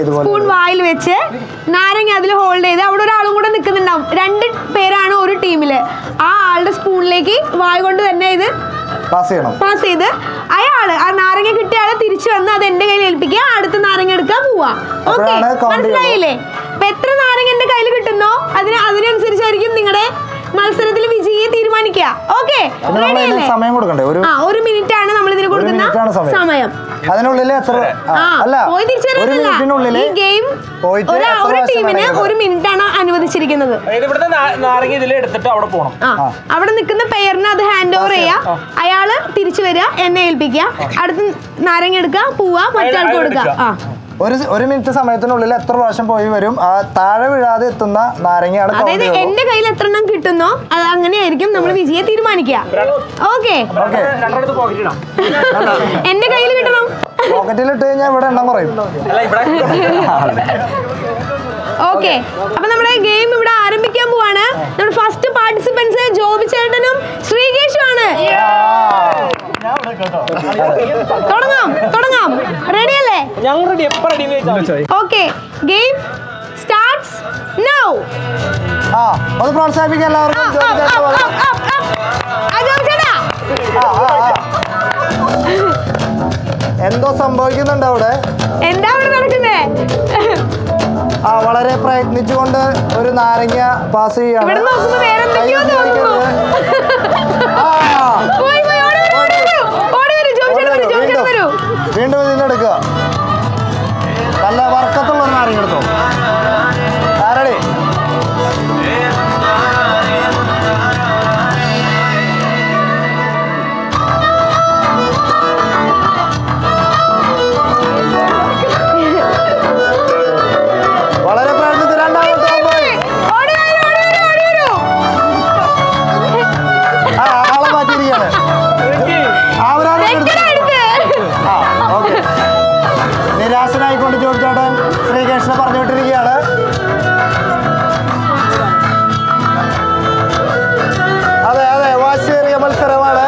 ഇതുപോലെ സ്പൂൺ വായിൽ വെച്ച് നാരങ്ങ അതിൽ ഹോൾഡ് ചെയ്ത് അവിടെ ഒരാളും കൂടെ നിൽക്കുന്നുണ്ടാവും രണ്ട് പേരാണ് ഒരു ടീമില് ആ ആളുടെ സ്പൂണിലേക്ക് വായ കൊണ്ട് തന്നെ ഇത് പാസ് ചെയ്യണം പാസ് ചെയ്ത് അയാള് ആ നാരങ്ങ കിട്ടിയ ആളെ തിരിച്ചു വന്ന് അത് എന്റെ കയ്യിൽ ഏൽപ്പിക്കുക അടുത്ത നാരങ്ങ എടുക്കാൻ പോവാ ഓക്കെ അപ്പോഴാണ് count മനസ്സിലായില്ലേ അപ്പൊ എത്ര നാരങ്ങ എന്റെ കയ്യിൽ കിട്ടുന്നോ അതിന് അതിനനുസരിച്ചായിരിക്കും നിങ്ങളുടെ മത്സരത്തിൽ വിജയിയെ തീരുമാനിക്കുക ഓക്കെ പിന്നെ നമ്മൾ ഇതിന് സമയം കൊടുക്കണ്ടേ ഒരു ആ ഒരു മിനിറ്റ് ആണ് നമ്മൾ ഇതിന് ഒരു മിനിറ്റ് ആണ് കൊടുക്കുന്ന സമയം സമയം അതിനുള്ളിൽ എത്ര ആ, ആ അല്ല പോയി ഒരു തിരിച്ചറിയുന്നില്ല മിനിറ്റിനുള്ളിൽ ഈ ഗെയിം പോയിട്ട് ഒരു എത്ര ഒരു പ്രാവശ്യം ടീമിന് വേണമെങ്കിലും ഒരു മിനിറ്റ് ആണ് അനുവദിച്ചിരിക്കുന്നത് അതായത് ഇവിടുത്തെ നാ- നാരങ്ങ ഇതിൽ എടുത്തിട്ട് അവിടെ പോകണം ആ അവിടെ നിൽക്കുന്ന പെയറിന് അത് ഹാൻഡ് ഓവർ ചെയ്യാ അയാള് തിരിച്ചു വരിക എന്നെ ഏൽപ്പിക്കുക അടുത്ത് നാരങ്ങ എടുക്കുക പോവാ മറ്റാൾക്ക് കൊടുക്കുക ആ ഒരു ഒരു മിനിറ്റ് സമയത്തിനുള്ളിൽ എത്ര പ്രാവശ്യം പോയി വരും ആ താഴെ വീഴാതെ എത്തുന്ന നാരങ്ങയാണ് count അതായത് ചെയ്യുള്ളൂ. എന്റെ കയ്യിൽ എത്ര എണ്ണം കിട്ടുന്നോ അത് അങ്ങനെയായിരിക്കും നമ്മൾ വിജയെ തീരുമാനിക്കുക ഓക്കെ ഓക്കെ രണ്ടിടത്ത് പോക്കറ്റ് ഇടാം എന്റെ കയ്യിൽ കിട്ടണം പോക്കറ്റിൽ ഇട്ട് കഴിഞ്ഞാൽ ഇവിടെ എണ്ണം കുറയും അല്ല ഇവിടെ ഓക്കെ അപ്പൊ നമ്മുടെ ഗെയിം ഇവിടെ ആരംഭിക്കാൻ പോവാണ് നമ്മുടെ ഫസ്റ്റ് പാർട്ടിസിപ്പൻസ് ജോബി ചേട്ടനും ശ്രീകേഷും ആണ് തുടങ്ങാം തുടങ്ങാം റെഡി അല്ലേ ഞങ്ങൾ റെഡി എപ്പോ ready okay game starts now ആ ഒന്ന് പ്രോത്സാഹിപ്പിക്കാം എല്ലാവർക്കും ജോലി ചെയ്ത പോലെ. ആ, ആ, ആ. എന്തോ സംഭവിക്കുന്നുണ്ട് അവിടെ എന്താ അവിടെ നടക്കുന്നേ ആ വളരെ പ്രയത്നിച്ചുകൊണ്ട് ഒരു നാരങ്ങ പാസ് ചെയ്യാണ് ഇവിടെ നോക്കുമ്പോ വേറെ എന്തൊക്കെയോ കൈ തോന്നുന്നു ഉപയോഗിക്കരുത്. ആ, പോയി, പോയി, ഓടി വരൂ, ഓടി വരൂ. ഓടി വരൂ, ജോബി ചേട്ടൻ വരൂ, ജോബി ചേട്ടൻ വരൂ. വീണ്ടും ഇതിൽ എടുക്കുക നല്ല വർക്കത്തുള്ള ഒരു നാരങ്ങ എടുത്തോ ആരടി വളരെ പ്രയത്നിച്ച് രണ്ടാമത്തെ പോയി ഓടി വരൂ, ഓടി വരൂ, ഓടി വരൂ. ആ ആളെ മാറ്റിയിരിക്കുകയാണ് അവരാണ് വെക്കടാ എടുത്ത്. ആ ഓക്കെ നിരാശനായിക്കൊണ്ട് ജോബി ചേട്ടൻ ശ്രീകൃഷ്ണനെ പറഞ്ഞു വിട്ടിരിക്കുകയാണ് അതെ അതെ വാശിയേറിയ മത്സരമാണ്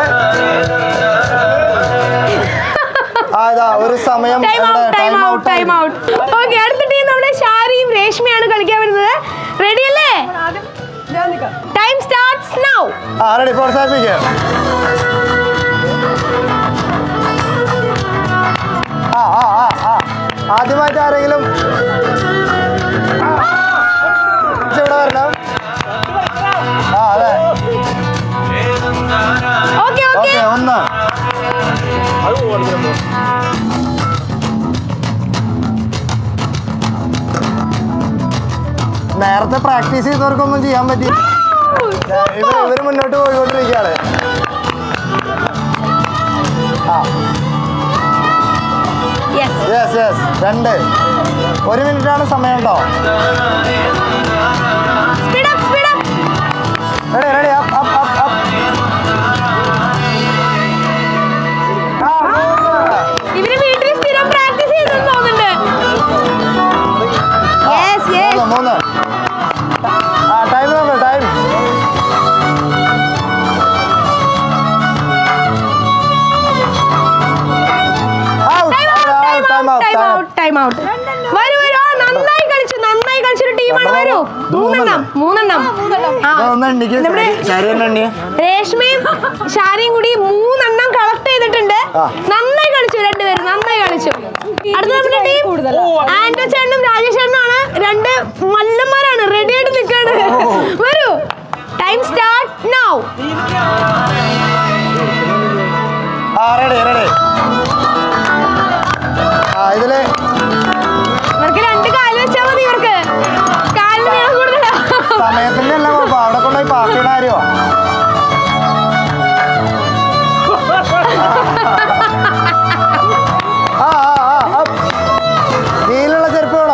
ആ ഇതാ ഒരു സമയം ടൈം ഇവിടെ out time time out out time ആയി. ഔട്ട് ഓക്കെ അടുത്ത ടീം നമ്മുടെ ഷാരിയും രേഷ്മയാണ് കളിക്കാൻ വരുന്നത് റെഡി അല്ലേ ടൈം സ്റ്റാർട്ട്സ് നൗ ആ റെഡി പ്രോത്സാഹിപ്പിക്കുക ആ ആ ആ ആ ആദ്യമായിട്ട് ആരെങ്കിലും ഇവിടെ വരണം ആ അതെ ഓക്കെ ഓക്കെ ഓക്കെ ഒന്ന് നേരത്തെ പ്രാക്ടീസ് ചെയ്തവർക്കൊന്നും ചെയ്യാൻ പറ്റി ഇവർ ഇവര് മുന്നോട്ട് പോയിക്കൊണ്ടിരിക്കുകയാണ് ആ യെസ് യെസ് യെസ് രണ്ട് ഒരു മിനിറ്റ് ആണ് സമയം കേട്ടോ speed up speed up ready ready up up up up ഇവര് വീട്ടിൽ സ്ഥിരം പ്രാക്ടീസ് ചെയ്തെന്ന് തോന്നുന്നുണ്ട് യെസ് യെസ് മൂന്ന് മൂന്ന് ആ ടൈം നോക്ക് time time out time out time out വരൂ വരൂ ആ, നന്നായി കളിച്ചു നന്നായി കളിച്ചൊരു ടീമാണ് വരൂ മൂന്നെണ്ണം മൂന്നെണ്ണം ആ ഒന്ന് എണ്ണിക്ക് നമ്മുടെ ശരി ഒന്ന് എണ്ണിയ രേഷ്മയും ഷാരിയും കൂടി മൂന്നെണ്ണം കളക്ട് ചെയ്തിട്ടുണ്ട് ആ. നന്നായി കളിച്ചു രണ്ടുപേരും നന്നായി കളിച്ചു അടുത്ത നമ്മുടെ ടീം ആന്റോ ചേട്ടനും രാജേഷ് ചേട്ടനുമാണ് രണ്ട് മല്ലന്മാരാണ് റെഡി ആയിട്ട് നിൽക്കാണ് വരൂ ടൈം സ്റ്റാർട്ട് നൗ ആ റെഡി റെഡി ആ ഇതില് ഇവർക്ക് രണ്ട് കാല് വെച്ചാൽ മതി ഇവർക്ക് കാലിന് നീളം കൂടുതലാ സമയത്തിന്റെ അല്ല കുഴപ്പം അവിടെ കൊണ്ടുപോയി പാർട്ടിയുടെ കാര്യമോ ആ ആ ആ ആ. ഹീലുള്ള ചെരുപ്പ് വേണോ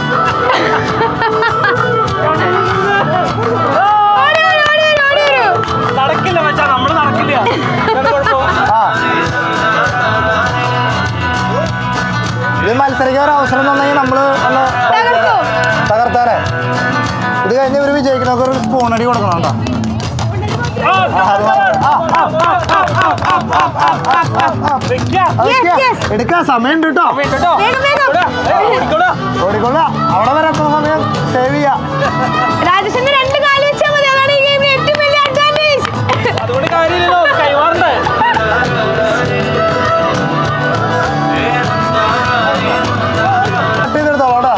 ഓടി വരൂ ഓടി വരൂ ഓടി വരൂ നടക്കില്ല മച്ചാ നമ്മള് നടക്കില്ല ഇതാണ് കുഴപ്പം. ആ ഇത് മത്സരിക്കാൻ ഒരു അവസരം തന്നെങ്കിൽ നമ്മള് ഒന്ന് തകർക്കൂ. തകർത്താലേ ഇത് കഴിഞ്ഞ് ഇവര് വിജയിക്കണമൊക്കെ ഒരു സ്പൂൺ അടി കൊടുക്കണം കേട്ടോ Yes, yes. എടുക്കാൻ സമയം കേട്ടോ വേഗം വേഗം ഓടിക്കൊള്ള അവിടെ വരെ എത്ര സമയം സേവ് ചെയ്യാ രാജേഷിന്റെ രണ്ട് കാല് വെച്ചാൽ മതി അതാണ് ഈ ഗെയിമിലെ ഏറ്റവും വലിയ അഡ്വാൻറ്റേജ് അതുകൊണ്ട് കാര്യമില്ലല്ലോ കൈമാറണ്ടേ കട്ട് ചെയ്തെടുത്തോളാം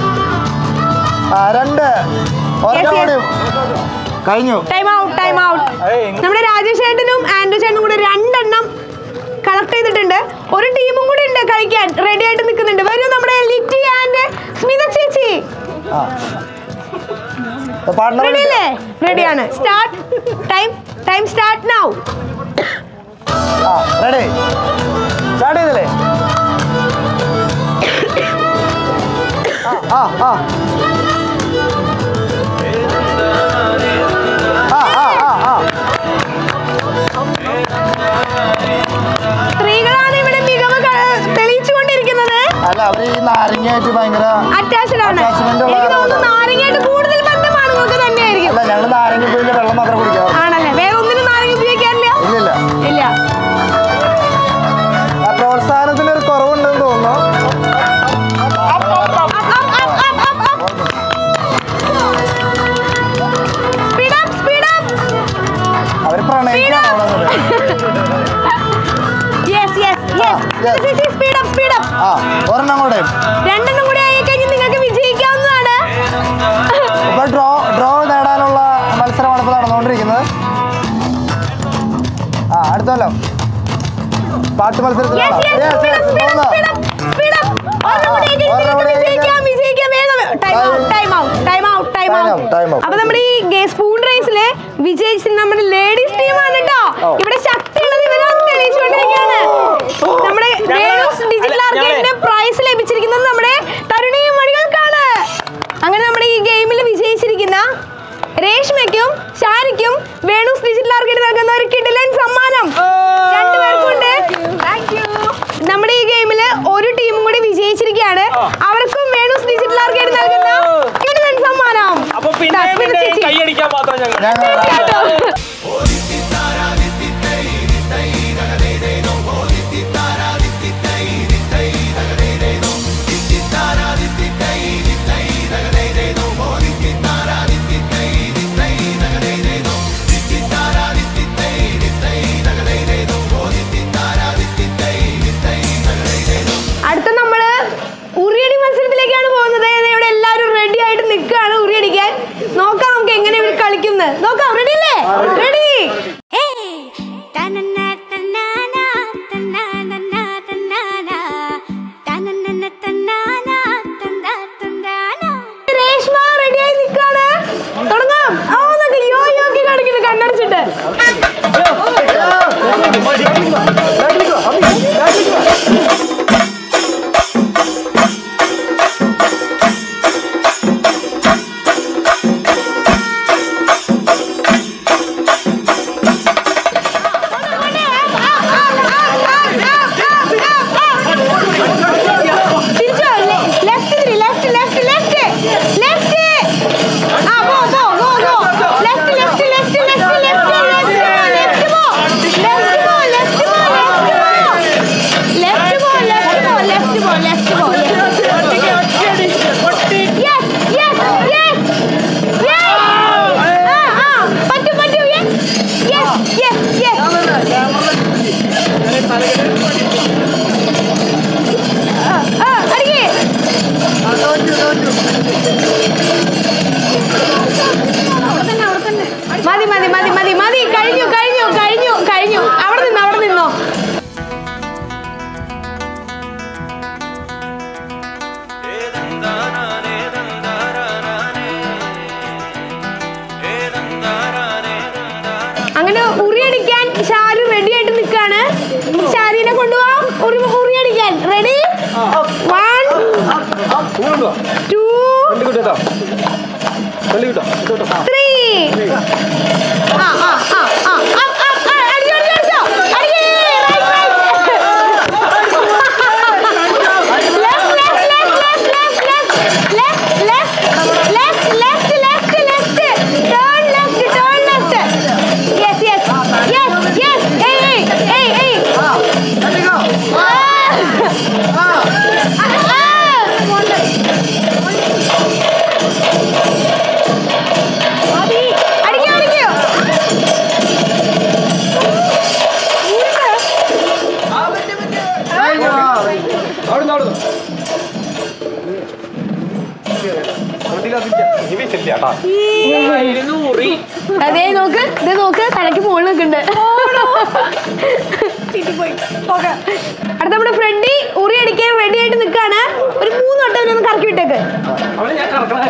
ആ രണ്ട് ഒരെണ്ണം Yes, yes. കൂടി കഴിഞ്ഞു ടൈം ഔട്ട് ടൈം ഔട്ട് ഏയ്, നമ്മുടെ രാജേഷ് ചേട്ടനും ആൻഡ്രു ചേട്ടനും കൂടെ രണ്ടെണ്ണം കളക്ട് ചെയ്തിട്ടുണ്ട് ഒരു ടീമും കൂടി ഉണ്ട് കഴിക്കാൻ റെഡി ആയിട്ട് നിൽക്കുന്നുണ്ട് വരൂ നമ്മുടെ ലിറ്റി ആൻഡ് സ്മിത ചേച്ചി ആ പാർട്ട്ണർ റെഡി അല്ലേ റെഡിയാണ് start time time start now ആ റെഡി സ്റ്റാർട്ട് ചെയ്തില്ലേ ആ ആ ആ ആ ആ ആ ആ സ്ത്രീകളാണ് ഇവിടെ മികവ് ക- തെളിയിച്ചുകൊണ്ടിരിക്കുന്നത് അല്ല അവർ ഈ നാരങ്ങയായിട്ട് ഭയങ്കര അറ്റാച്ച്ഡ് ആണ് Attachment ഉള്ള എനിക്ക് തോന്നുന്നു ആളാണ്. നാരങ്ങയായിട്ട് കൂടുതൽ ബന്ധം ആണുങ്ങൾക്ക് തന്നെയായിരിക്കും അല്ല ഞങ്ങൾ നാരങ്ങ പോയിന്റെ വെള്ളം മാത്രം കുടിക്കാം ആണല്ലേ വേറെ ഒന്നിനും നാരങ്ങ ഉപയോഗിക്കാറില്ല ഇല്ലില്ല ഇല്ല ആ പ്രോത്സാഹനത്തിന് ഒരു കുറവുണ്ടെന്ന് തോന്നുന്നു Up, up, up, up, up, up. Speed up, speed up. അവർ പ്രണയിക്കാണ് അവിടെ നിന്ന്. Yes, yes, yes. yes. ചേച്ചി, speed up, speed up. ആ ഒരെണ്ണം കൂടെ രണ്ടെണ്ണം കൂടി ആയി കഴിഞ്ഞാൽ നിങ്ങൾക്ക് വിജയിക്കാവുന്നതാണ് ഇപ്പൊ ഡ്രോ ഡ്രോ നേടാനുള്ള മത്സരമാണ് ഇപ്പൊ നടന്നുകൊണ്ടിരിക്കുന്നത് ആ അടുത്തല്ലോ പാട്ട് Yes, മത്സരത്തിലാണ് yes, Yes, speed yes, up, speed up, മൂന്ന്. speed up, speed up. ഒരെണ്ണം കൂടി ആയി കഴിഞ്ഞാൽ ഒരെണ്ണം കൂടി നിങ്ങൾക്ക് ആയി വിജയിക്കാം, വിജയിക്കാം. വേഗം, time out, time out, time out, time Time out. out, time out. അപ്പൊ നമ്മുടെ ഈ സ്പൂൺ റേസില് വിജയിച്ചത് നമ്മുടെ ലേഡീസ് ടീമാണ് കേട്ടോ ഓ. ഇവിടെ ശക്തിയുള്ളത് ഇവരാണ് തെളിയിച്ചുകൊണ്ടിരിക്കുകയാണ് നമ്മുടെ വേണൂസ് ഡിജിറ്റൽ അല്ല, ആർക്കേഡിന്റെ ഞങ്ങളെ- പ്രൈസ് ലഭിച്ചിരിക്കുന്നത് നമ്മുടെ തരുണീയ മണികൾക്കാണ് അങ്ങനെ നമ്മുടെ ഈ ഗെയിമിൽ വിജയിച്ചിരിക്കുന്ന രേഷ്മയ്ക്കും ഷാരിക്കും വേണൂസ് ഡിജിറ്റൽ ആർക്കേഡ് നൽകുന്ന ഒരു കിടിലൻ സമ്മാനം രണ്ടുപേർക്കുണ്ട് നമ്മുടെ ഈ ഗെയിമില് ഒരു ടീമും കൂടി വിജയിച്ചിരിക്കുകയാണ് അവർക്കും വേണൂസ് ഡിജിറ്റൽ ആർക്കേഡ് നൽകുന്ന കിടിലൻ സമ്മാനം അപ്പൊ പിന്നെ ദാ, സ്മിത പിന്നെ ചേച്ചി. കൈയടിക്കാൻ മാത്രം ഞങ്ങൾ ഞങ്ങൾ തീർച്ചയായിട്ടും. അടുത്ത നമ്മള് ഉറിയടി മത്സരത്തിലേക്കാണ് പോകുന്നത് ദേ ഇവിടെ എല്ലാവരും റെഡി ആയിട്ട് നിൽക്കുകയാണ് ഉറിയടിക്കാൻ നോക്കാം നമുക്ക് എങ്ങനെ ഇവർ കളിക്കുന്നത് നോക്കാം റെഡി അല്ലേ ready Ta-na-na, ta-na-na, ta-na-na-na, ta-na-na. Ta-na-na-na, ta-na-na, ta-na, ta-na-na. Reshma ready ആയി നിൽക്കാണ് തുടങ്ങാം ആ നോക്ക് യോ യോക്കി കാണിക്കുന്നു കണ്ണടച്ചിട്ട് തിരിച്ചോ ലെഫ്റ്റ് തിരി ലെഫ്റ്റ് ലെഫ്റ്റ് ലെഫ്റ്റ് ലെഫ്റ്റ് ആ പോ പോ go go left left left left left left പോ ലെഫ്റ്റ് പോ ലെഫ്റ്റ് പോ ലെഫ്റ്റ് പോ ലെഫ്റ്റ് പോ ലെഫ്റ്റ് പോ ലെഫ്റ്റ് പോ യെസ് യെസ് യെസ് യെസ് ആ ആ പറ്റു പറ്റു യെസ് യെസ് യെസ് ആ ആ അടിക്കേ മതി മതി മതി മതി മതി കഴിഞ്ഞു കഴിഞ്ഞു കഴിഞ്ഞു കഴിഞ്ഞു അവിടെ നിന്നോ അവിടെ നിന്നോ അങ്ങനെ ഉറിയടിക്കാൻ ഷാരു റെഡി ആയിട്ട് നിൽക്കാണ് ഷാരിനെ കൊണ്ടുപോവാം ഉറി ഉറിയടിക്കാൻ റെഡി വൺ ടു ത്രീ ആ ആ ആ ആ ആ ആ ആ അടിച്ചോ അടിച്ചോ അടിച്ചോ അടിയേ right right left left left left left left left left left turn left turn left ഇത് നോക്ക് തലയ്ക്ക് മുകളിൽ നിൽക്കുന്നുണ്ട് അടുത്ത നമ്മുടെ ഫ്രണ്ടി ഉറി അടിക്കാൻ റെഡി ആയിട്ട് നിൽക്കാണ് ഒരു മൂന്ന് വട്ടം ഒന്ന് കറക്കി വിട്ടേക്ക് അവള് ഞാൻ കറക്കണ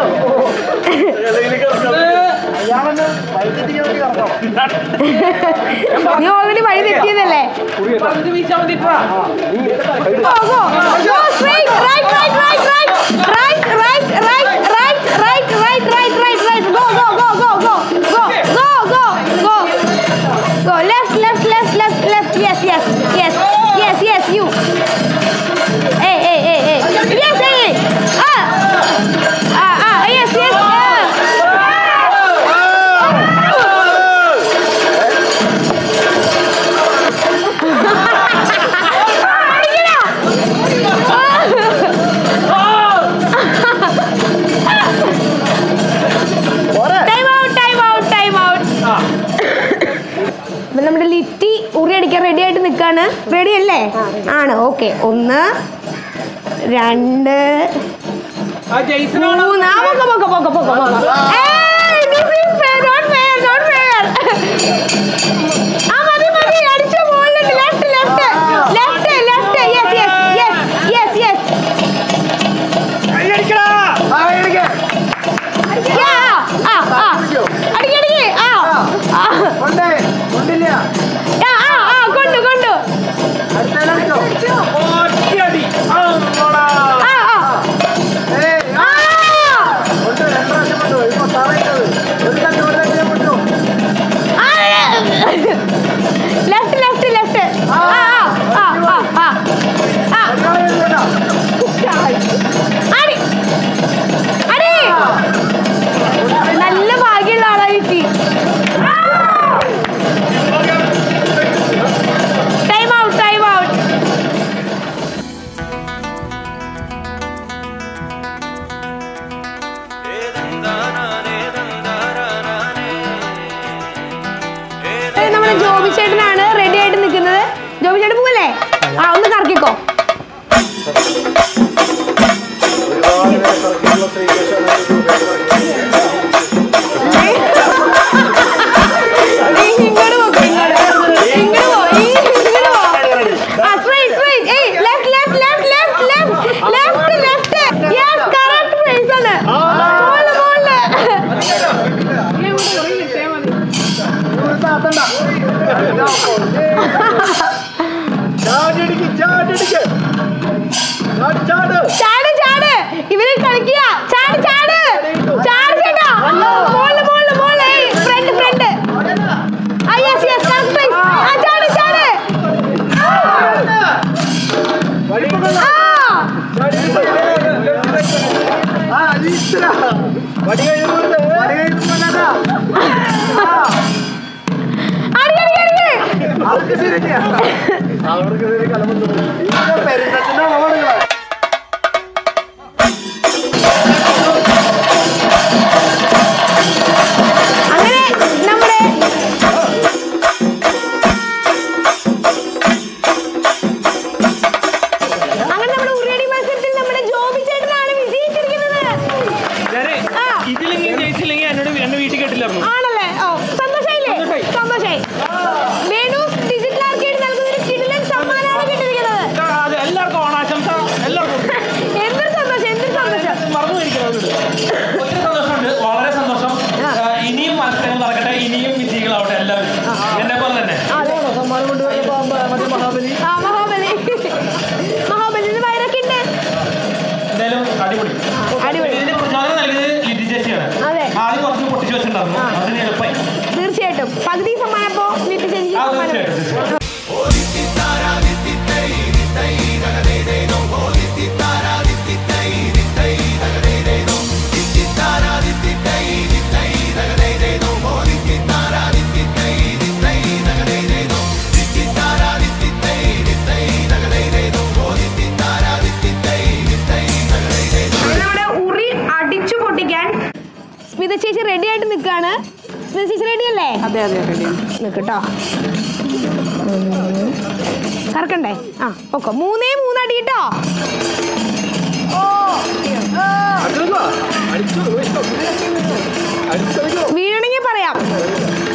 അയാളെന്നെ വൈദ്യുതി വേണ്ടി കറക്കണം നീ ഓൾറെഡി വഴി തെറ്റിയതല്ലേ പന്ത് വീശാൻ വേണ്ടിട്ടാ Go, go. Go straight. Right, right, right, right. Right, right, right, right, right, right, right, right, right. Go, go, go, go, go. Go, go, go, go. Go. Left, left, left, left, left. Yes, yes, yes, yes, yes, you. Hey, hey, hey, hey. Yes, hey, hey. Ah. Ah, ah, yes, yes. പോരെ time out time out time out അപ്പൊ നമ്മുടെ ലിറ്റി ഉറി അടിക്കാൻ ready ആയിട്ട് നിൽക്കാണ് ready അല്ലേ ആണ് okay ഒന്ന് രണ്ട് ആ ജെയ്സനാണ് മൂന്ന് ആ പൊക്ക പൊക്ക പൊക്ക പൊക്ക പൊക്ക ഏയ്, this is fair, not fair, not fair. ആ മതി മതി അടിച്ച മുകളിലോട്ട് left left left left yes yes yes yes കൈയടിക്കടാ ആ ഇടിക്ക്. യെസ് ആ ആ അടിക്ക് അടിക്ക് ആ ആ കൊണ്ടേ കൊണ്ടില്ല ആ ആ ആ കൊണ്ടു കൊണ്ടു അടുത്തേലടിച്ചോ ഒറ്റയടി അമ്മടാ ആ ആ ഏയ് ആ കൊണ്ട് രണ്ട് പ്രാവശ്യം കൊണ്ടു ഇപ്പൊ തറയിട്ടത് ഒരു കണ്ടു ഒരു കണ്ടു ഞാൻ കൊണ്ടു ലെഫ്റ്റ് ലെഫ്റ്റ് ലെഫ്റ്റ് ആ ആ ആ ആ ആ അടി അടി നല്ല ഭാഗ്യമുള്ള ആളാ കിട്ടി ടൈം ഔട്ട് ടൈം ഔട്ട് നമ്മുടെ ജോബി ചേട്ടനാണ് റെഡി ആയിട്ട് നിൽക്കുന്നത് ജോബി ചേട്ടൻ പോവല്ലേ ആ ഒന്ന് കറക്കിക്കോ നീ ഇങ്ങോട്ട് പോ, ഇങ്ങോട്ട്. ഇങ്ങോട്ട് പോ, ഈ ഇങ്ങോട്ട് പോ. ആ, straight, straight. ഏയ്, left, left, left, left, left, left, left. Yes, correct place ആണ്. മോളില്, മോളില്. ചാടിയടിക്ക് ചാടിയടിക്ക് ചാടി ചാട് ചാട്, ചാട്. ഇവര് കളിക്കുക ചാട് ചാട് ചാട് ചേട്ടാ മോളില് മോളില് മോളില് ഏയ്, ഫ്രണ്ട് ഫ്രണ്ട് ആ യെസ് യെസ് കറക്റ്റ് പ്ലേസ് ആ ചാട് ചാട് ആ ആ ഈശ്വര വടി കഴിയുന്നുണ്ട് വടി കഴിയുന്നുണ്ടോ അടി അടി അടി അവർക്ക് ശരിയാ അവർക്ക് ശരി കലമുണ്ട് പെരുന്തത്തിന്റെ അളവാണ് അങ്ങനെ നമ്മുടെ അങ്ങനെ നമ്മുടെ ഉറിയടി മത്സരത്തിൽ നമ്മുടെ ജോബി ചേട്ടനാണ് വിജയിച്ചിരിക്കുന്നത് ഞാനേ ആ. ഇതിലെങ്കിലും ജയിച്ചില്ലെങ്കിൽ എന്നോട് എന്നെ വീട്ടിൽ കേട്ടില്ലായിരുന്നു ആണല്ലേ ഓ സന്തോഷായില്ലേ സന്തോഷായി. സന്തോഷായി വേണു ഡിജിറ്റൽ ആർക്കേഡ് നൽകുന്ന ഒരു കിടിലൻ സമ്മാനമാണ് കിട്ടിയിരിക്കുന്നത് അത് എല്ലാവർക്കും ഓണാശംസ എല്ലാവർക്കും എന്തൊരു സന്തോഷം എന്തൊരു സന്തോഷം മറന്നു പോയിരിക്കുന്നത് ഒത്തിരി സന്തോഷമുണ്ട് വളരെ സന്തോഷം ആ. ആ, ഇനിയും മത്സരങ്ങൾ നടക്കട്ടെ ഇനിയും വിജയികളാവട്ടെ എല്ലാവരും എന്നെ പോലെ തന്നെ സമ്മാനം കൊണ്ടുപോയപ്പോ മറ്റേ മഹാബലി ആ മഹാബലി മഹാബലിന് വയറൊക്കെ ഉണ്ട് എന്തായാലും അടിപൊളി അടിപൊളി ഇതിന് പ്രചോദനം നൽകിയത് ലിറ്റി ചേച്ചിയാണ് അതെ. ആദ്യം കുറച്ച് പൊട്ടിച്ചു വെച്ചിട്ടുണ്ടായിരുന്നു ആ. അതിന് എളുപ്പമായി തീർച്ചയായിട്ടും പകുതി സമ്മാനപ്പോ ലിറ്റി ചേച്ചി ആ സമ്മാനം തീർച്ചയായിട്ടും തീർച്ചയായിട്ടും നമ്മുടെ ഉറി അടിച്ചു പൊട്ടിക്കാൻ സ്മിത ചേച്ചി റെഡി ആയിട്ട് നിൽക്കാണ് സ്മിത ചേച്ചി റെഡി അല്ലേ അതെ അതെ റെഡി നിൽക്കട്ടോ കറക്കണ്ടേ ആ ഓക്കെ മൂന്നേ മൂന്നടി കേട്ടോ വീഴണമെങ്കിൽ പറയാം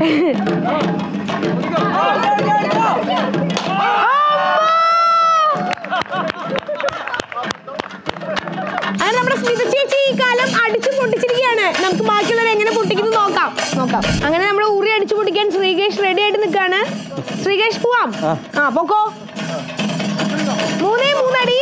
അങ്ങനെ നമ്മുടെ സ്മിത ചേച്ചി ഈ കാലം അടിച്ചു പൊട്ടിച്ചിരിക്കുകയാണ് നമുക്ക് ബാക്കിയുള്ളവർ എങ്ങനെ പൊട്ടിക്കുന്നു നോക്കാം നോക്കാം അങ്ങനെ നമ്മൾ ഉറി അടിച്ചു പൊട്ടിക്കാൻ ശ്രീകേഷ് റെഡി ആയിട്ട് നിൽക്കാണ് ശ്രീകേഷ് പോവാം ആ പൊക്കോ മൂന്നേ മൂന്നടി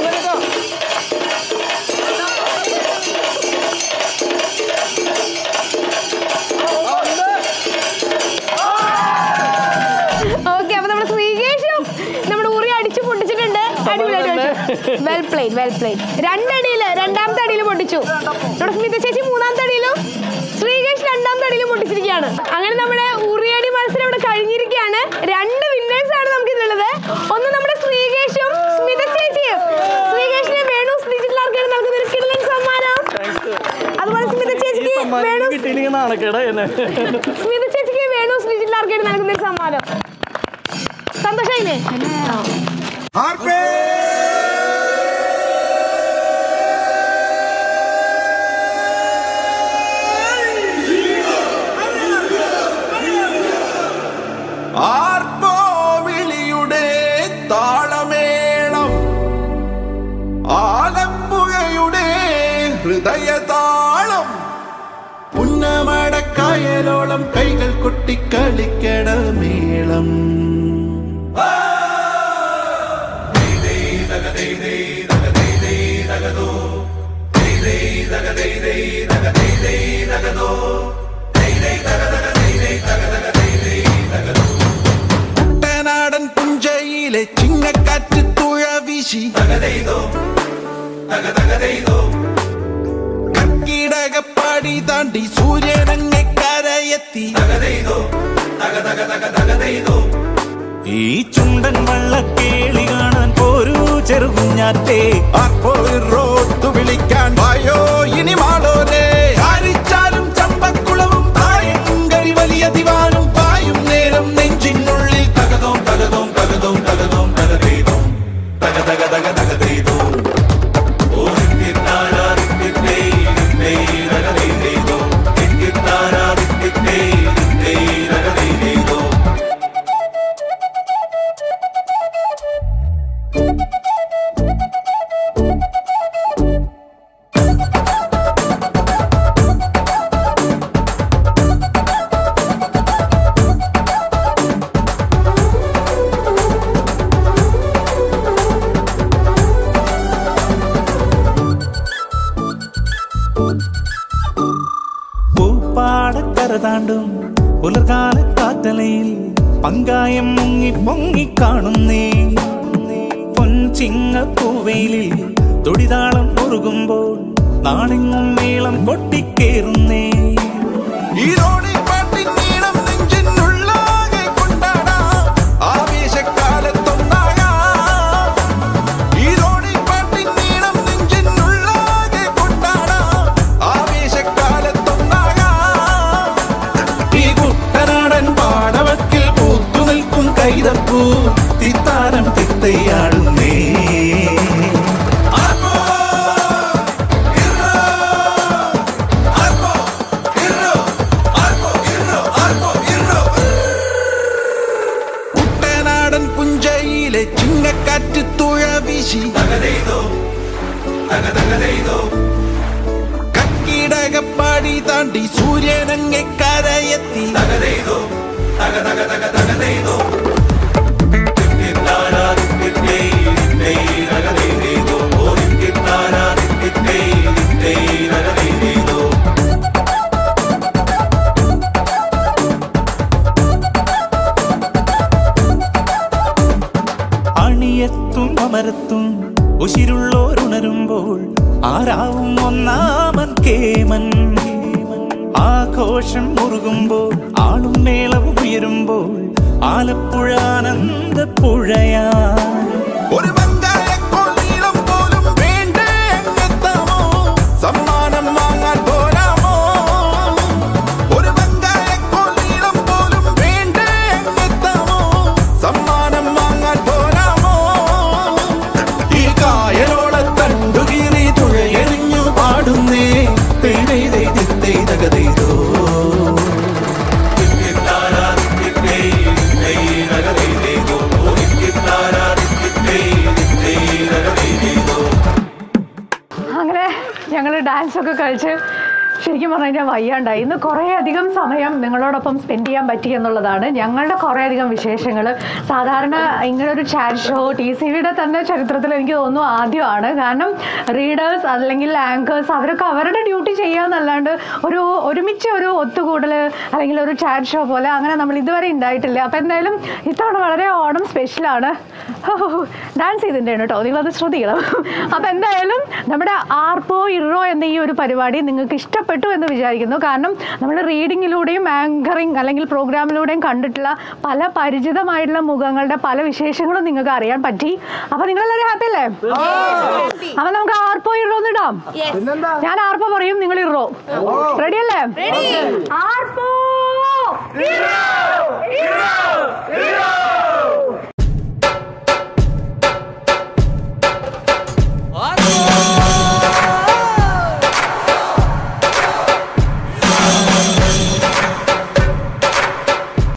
ഓക്കെ അപ്പൊ നമ്മുടെ ശ്രീകേഷും നമ്മുടെ ഉറി അടിച്ചു പൊട്ടിച്ചിട്ടുണ്ട് അടിപൊളിയായിട്ട് വെൽ പ്ലേഡ് വെൽ പ്ലേഡ് രണ്ടടിയില് രണ്ടാമത്തെ അടിയിൽ പൊട്ടിച്ചു നമ്മുടെ സ്മിത ചേച്ചി മൂന്നാമത്തെ അടിയിലും ശ്രീകേഷ് രണ്ടാമത്തെ അടിയിലും പൊട്ടിച്ചിരിക്കുകയാണ് അങ്ങനെ നമ്മുടെ ഉറിയടി മത്സരം ഇവിടെ കഴിഞ്ഞിരിക്കുകയാണ് രണ്ട് വിന്നേഴ്സ് ആണ് നമുക്ക് ഇതിലുള്ളത് ഒന്ന് നമ്മുടെ ശ്രീകേഷും സ്മിത ചേച്ചിയും ശ്രീകേഷിനെ വേണു ഡിജിറ്റൽ ആർക്കാണ് നൽകുന്ന ഒരു കിടലൻ സമ്മാനം അതുപോലെ സ്മിത ചേച്ചിക്ക് വേണു കിട്ടിയില്ലെങ്കിൽ നാണക്കേടാ എന്നെ സ്മിത ചേച്ചിക്ക് വേണു ഡിജിറ്റൽ ആർക്കാണ് നൽകുന്ന ഒരു സമ്മാനം സന്തോഷായില്ലേ ആർപ്പോ വിളിയുടെ താളമേളം ആലപ്പുഴയുടെ ഹൃദയതാളം പുന്നമടക്കായലോളം കൈകൾ കൊട്ടിക്കളിക്കട മേളം കുട്ടനാടൻ പുഞ്ചയിലെ ചിങ്ങക്കാറ്റ് തുഴ വീശി കർക്കിടകപ്പാടി താണ്ടി സൂര്യനങ്ങെ കരയെത്തി ഈ ചുണ്ടൻ വള്ളക്കേളി കാണാൻ പോരൂ ചെറുകുഞ്ഞാറ്റേ റോത്ത് വിളിക്കാൻ വായോ ഇനി മാളോരേ ആരിച്ചാലും ചമ്പക്കുളവും തായങ്കരി വലിയ ദിവാനും പായും നേരം നെഞ്ചിനുള്ളിൽ തകതോം തകതോം തകതോം തകതോം തകതേതോം തക തക തക തകതേതോം ഓ ദിത്തിത്താരാ ദിത്തിത്തേ ദിത്തേ തകതേതേതോ ദിത്തിത്താരാ ദിത്തിത്തേ ദിത്തേ തകതേതേതോ പൂപ്പാടക്കര താണ്ടും പുലർകാല കാറ്റലയിൽ പങ്കായം മുങ്ങി പൊങ്ങി കാണുന്നേ പൊൻചിങ്ങ പൂവയിലിൽ തൊടിതാളം മുറുകുമ്പോൾ നാണെങ്ങും മേളം പൊട്ടിക്കേറുന്നേ ഈരോടി പാട്ടിൻ നീളം നെഞ്ചിനുള്ളാകെ കൊണ്ടാടാം ആവേശക്കാലത്തൊന്നാകാം ഈരോടി പാട്ടിൻ നീളം നെഞ്ചിനുള്ളാകെ കൊണ്ടാടാം ആവേശക്കാലത്തൊന്നാകാം ഈ കുട്ടനാടൻ പാടവക്കിൽ പൂത്തു നിൽക്കും കൈതപ്പൂ തിത്താരം തിത്തയാടുന്നേ കുട്ടനാടൻ പുഞ്ചയിലെ ചിങ്ങക്കാറ്റ് തുഴ വീശി കക്കിടകപ്പാടി താണ്ടി സൂര്യനങ്ങെ കരയെത്തി അണിയത്തും അമരത്തും ഉശിരുള്ളോരുണരുമ്പോൾ ആരാവും ഒന്നാമൻ കേമൻ ആഘോഷം മുറുകുമ്പോൾ ആളും മേളവും ഉയരുമ്പോൾ ആലപ്പുഴ ആനന്ദപ്പുഴയാ ഒരു വെങ്കായക്കൊള്ളീളം പോലും വേണ്ടേ അങ്ങെത്താമോ സമ്മാനം വാങ്ങാൻ പോരാമോ ഒരു വെങ്കായക്കൊള്ളീളം പോലും വേണ്ടേ അങ്ങെത്താമോ സമ്മാനം വാങ്ങാൻ പോരാമോ ഈ കായലോള തണ്ടുകീറി തുഴയെറിഞ്ഞു പാടുന്നേ തേതേ തേതേ തകതേതോ ഡാൻസ് ഒക്കെ കളിച്ച് ശരിക്കും പറഞ്ഞു കഴിഞ്ഞാൽ വയ്യാണ്ടായി ഇന്ന് കുറേ അധികം സമയം നിങ്ങളോടൊപ്പം സ്പെൻഡ് ചെയ്യാൻ പറ്റി എന്നുള്ളതാണ് ഞങ്ങളുടെ കുറേ അധികം വിശേഷങ്ങൾ സാധാരണ ഇങ്ങനൊരു ചാറ്റ് ഷോ ടി സി വിയുടെ തന്നെ ചരിത്രത്തിൽ എനിക്ക് തോന്നുന്നു ആദ്യമാണ് കാരണം റീഡേഴ്സ് അല്ലെങ്കിൽ ആങ്കേഴ്സ് അവരൊക്കെ അവരുടെ ഡ്യൂട്ടി ചെയ്യാന്നല്ലാണ്ട് ഒരു ഒരുമിച്ച് ഒരു ഒത്തുകൂടൽ അല്ലെങ്കിൽ ഒരു ചാറ്റ് ഷോ പോലെ അങ്ങനെ നമ്മൾ ഇതുവരെ ഉണ്ടായിട്ടില്ല അപ്പോൾ എന്തായാലും ഇത്തവണ വളരെ ഓണം സ്പെഷ്യലാണ് ഡാൻസ് ചെയ്തിട്ടുണ്ട് കേട്ടോ നിങ്ങളത് ശ്രദ്ധിക്കണം അപ്പോൾ എന്തായാലും നമ്മുടെ ആർപ്പോ ഇറോ എന്ന ഈ ഒരു പരിപാടി നിങ്ങൾക്ക് ഇഷ്ടപ്പെട്ടു എന്ന് വിചാരിക്കുന്നു കാരണം നമ്മൾ റീഡിങ്ങിലൂടെയും ആങ്കറിങ് അല്ലെങ്കിൽ പ്രോഗ്രാമിലൂടെയും കണ്ടിട്ടുള്ള പല പരിചിതമായിട്ടുള്ള മുഖങ്ങളുടെ പല വിശേഷങ്ങളും നിങ്ങൾക്ക് അറിയാൻ പറ്റി അപ്പോൾ നിങ്ങളെല്ലാവരും ഹാപ്പി അല്ലേ അപ്പോൾ നമുക്ക് ആർപ്പോ ഇറോ ഇടാം പിന്നെന്താ ഞാൻ ആർപ്പോ പറയും നിങ്ങൾ ഇറോ റെഡി അല്ലേ ആർപ്പോ